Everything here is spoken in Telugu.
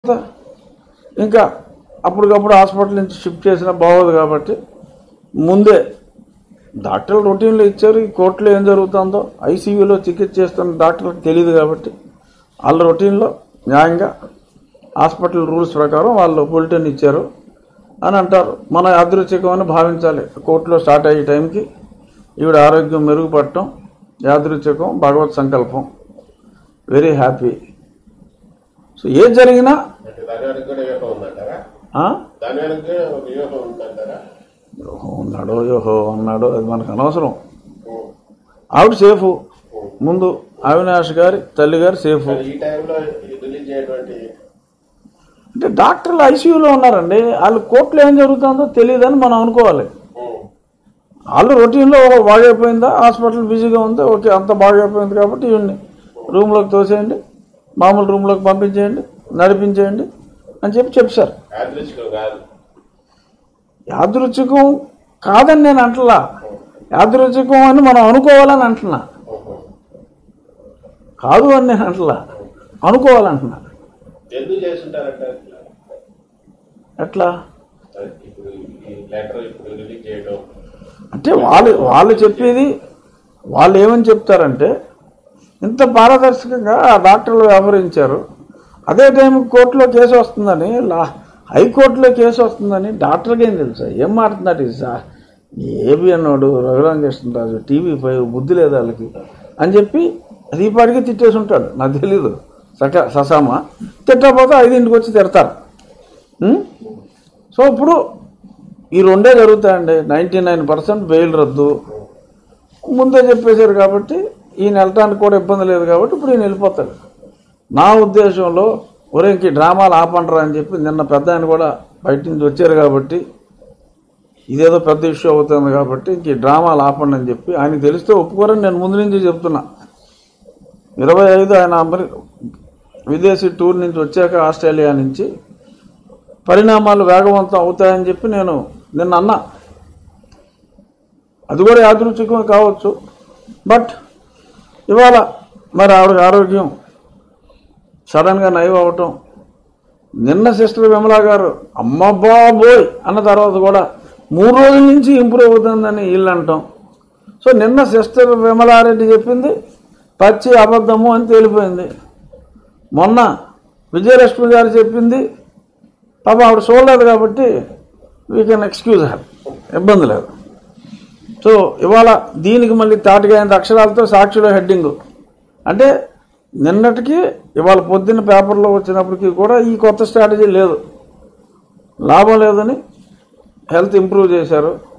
ఇంకా అప్పటికప్పుడు హాస్పిటల్ నుంచి షిఫ్ట్ చేసినా బాగోదు కాబట్టి ముందే డాక్టర్లు రొటీన్లో ఇచ్చారు ఈ కోర్టులో ఏం జరుగుతుందో ఐసీయూలో చికిత్స చేస్తున్న డాక్టర్లకు తెలియదు కాబట్టి వాళ్ళ రొటీన్లో న్యాయంగా హాస్పిటల్ రూల్స్ ప్రకారం వాళ్ళు బులెటిన్ ఇచ్చారు అని అంటారు మన యాదృచ్ఛికం అని భావించాలి కోర్టులో స్టార్ట్ అయ్యే టైంకి ఈవిడ ఆరోగ్యం మెరుగుపడటం యాదృచ్ఛికం భగవత్ సంకల్పం వెరీ హ్యాపీ సో ఏది జరిగినా అంటే దాని వెనక కూడా వ్యూహం ఉందంటారా ఆ? దాని వెనక ఒక వ్యూహం ఉందంటారా యోహో ఉన్నాడో యోహో ఉన్నాడో అది మనకు అనవసరం ఉం. ఆవిడ సేఫ్ ముందు అవినాష్ గారి తల్లి గారు సేఫ్ మరి ఈ టైంలో రిలీజ్ చేయటువంటి అంటే డాక్టర్లు ఐసీయూలో ఉన్నారండి వాళ్ళు కోర్టులో ఏం జరుగుతుందో తెలియదని మనం అనుకోవాలి ఉం. వాళ్ళు రొటీన్లో ఓ బాగైపోయిందా హాస్పిటల్ బిజీగా ఉందా ఓకే అంత బాగైపోయింది కాబట్టి ఇవన్నీ రూమ్లోకి తోసేయండి మామూలు రూమ్లోకి పంపించేయండి నడిపించేయండి అని చెప్పి చెప్పారు యాదృచ్ఛికం కాదు యాదృచ్ఛికం కాదని నేను అంటలా యాదృచ్ఛికం అని మనం అనుకోవాలని అంటున్నా ఉహు. కాదు అని నేను అంటలా అనుకోవాలంటున్నా ఎందుకు చేస్తుంటారంట ఎట్లా ఇప్పుడు ఈ లెటర్ ఇప్పుడు రిలీజ్ చేయడం అంటే వాళ్ళు వాళ్ళు చెప్పేది వాళ్ళు ఏమని చెప్తారంటే ఇంత పారదర్శకంగా ఆ డాక్టర్లు వ్యవహరించారు అదే టైం కోర్టులో కేసు వస్తుందని లా హైకోర్టులో కేసు వస్తుందని డాక్టర్కి ఏం తెలుసా ఏం మాట్లాడుతున్నాడు ఈ సా ఏబి అన్నాడు రఘురామకృష్ణరాజు టీవీ ఫైవ్ బుద్ధి లేదు వాళ్ళకి అని చెప్పి అది ఈ పాటికి తిట్టేసి ఉంటాడు నాకు తెలీదు సక ససామా తిట్టకపోతే ఐదింటికి వచ్చి తిడతారు ఉం? సో ఇప్పుడు ఈ రెండే జరుగుతాయండి నైంటీ నైన్ పర్సెంట్ బెయిల్ రద్దు ముందే చెప్పేశారు కాబట్టి ఈయన వెళ్ళటానికి కూడా ఇబ్బంది లేదు కాబట్టి ఇప్పుడు ఈయన వెళ్ళిపోతాడు నా ఉద్దేశంలో ఒరే ఇంక ఈ డ్రామాలు ఆపంటారా అని చెప్పి నిన్న పెద్ద ఆయన కూడా బయట నుంచి వచ్చారు కాబట్టి ఇదేదో పెద్ద ఇష్యూ అవుతుంది కాబట్టి ఇంక ఈ డ్రామాలు ఆపండి అని చెప్పి ఆయనకి తెలిస్తే ఒప్పుకోరని నేను ముందు నుంచి చెప్తున్నా ఇరవై ఐదు ఆయన అమెరి విదేశీ టూర్ నుంచి వచ్చాక ఆస్ట్రేలియా నుంచి పరిణామాలు వేగవంతం అవుతాయని చెప్పి నేను నిన్న అన్నా అది కూడా యాదృచ్ఛికమే కావచ్చు బట్ ఇవాళ మరి ఆవిడ ఆరోగ్యం సడన్గా నయం అవటం నిన్న సిస్టర్ విమలా గారు అమ్మ బాబోయ్ అన్న తర్వాత కూడా మూడు రోజుల నుంచి ఇంప్రూవ్ అవుతుందని వీళ్ళు అంటాం సో నిన్న సిస్టర్ విమలారెడ్డి చెప్పింది పచ్చి అబద్ధము అని తేలిపోయింది మొన్న విజయలక్ష్మి గారు చెప్పింది పాప ఆవిడ చూడలేదు కాబట్టి వీ కెన్ ఎక్స్క్యూజ్ హర్ ఇబ్బంది లేదు సో ఇవాళ దీనికి మళ్ళీ తాటిగా ఐదు అక్షరాలతో సాక్షిలో హెడ్డింగ్ అంటే నిన్నటికి ఇవాళ పొద్దున్న పేపర్లో వచ్చినప్పటికీ కూడా ఈ కొత్త స్ట్రాటజీ లేదు లాభం లేదని హెల్త్ ఇంప్రూవ్ చేశారు